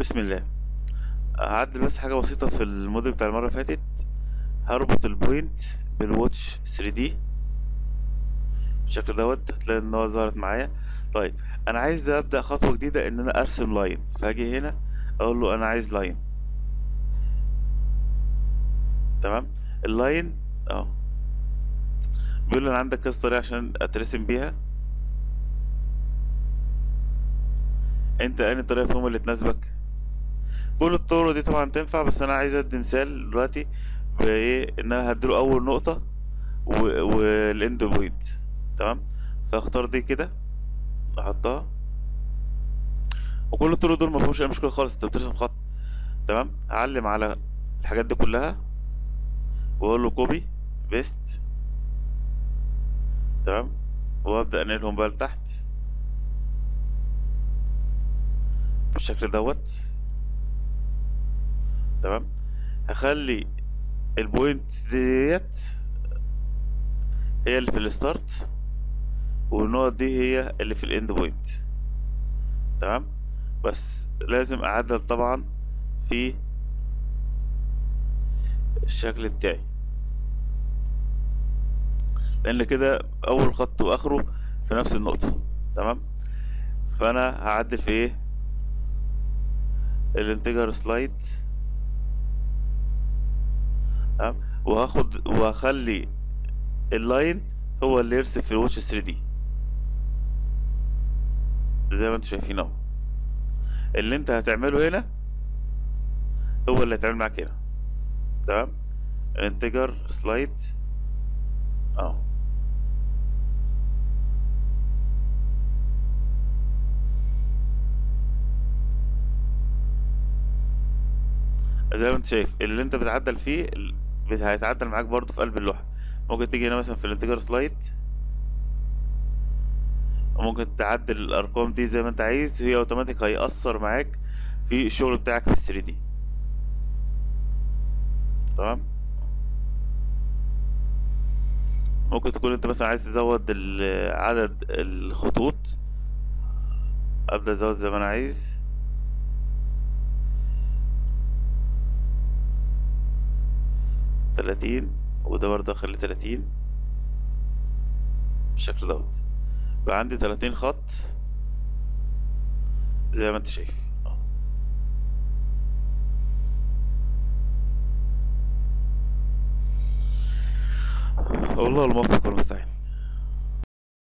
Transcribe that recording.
بسم الله هعدل بس حاجة بسيطة في الموديل بتاع المرة اللي فاتت هربط البوينت بالواتش 3 دي بالشكل دوت هتلاقي ان هو ظهرت معايا طيب انا عايز ده ابدا خطوة جديدة ان انا ارسم لاين فهاجي هنا اقول له انا عايز لاين تمام اللاين اهو بيقول لي انا عندك كذا طريقة عشان اترسم بيها انت انهي طريقة فيهم اللي تناسبك كل الطرق دي طبعا تنفع بس انا عايز ادي مثال دلوقتي بايه ان انا هديله اول نقطة و- والاند بوينت تمام فاختار دي كده احطها وكل الطرق دول ما فيهمش اي مشكلة خالص انت بترسم خط تمام هعلم على الحاجات دي كلها واقول له كوبي بيست تمام وابدا انقلهم بقى لتحت بالشكل دوت تمام هخلي البوينت ديت هي اللي في الستارت والنقط دي هي اللي في الاند بوينت تمام بس لازم اعدل طبعا في الشكل بتاعي لان كده اول خط واخره في نفس النقطة تمام فانا هعدل في ايه الانتجر سلايد تمام وهاخد وهخلي اللاين هو اللي يرسم في الواتش 3 دي زي ما انتم شايفين اهو اللي انت هتعمله هنا هو اللي هيتعمل معاك هنا تمام الانتجر سلايد اهو زي ما انت شايف اللي انت بتعدل فيه ال- بت- هيتعدل معاك برضه في قلب اللوحة ممكن تيجي هنا مثلا في الانتجر سلايد وممكن تعدل الارقام دي زي ما انت عايز هي اوتوماتيك هيأثر معاك في الشغل بتاعك في ال 3 دي تمام ممكن تكون انت مثلا عايز تزود ال- عدد الخطوط ابدا ازود زي ما انا عايز تلاتين وده برضه اخلي تلاتين بالشكل دوت بقى عندي تلاتين خط زي ما انت شايف اهو. والله الموفق والمستعان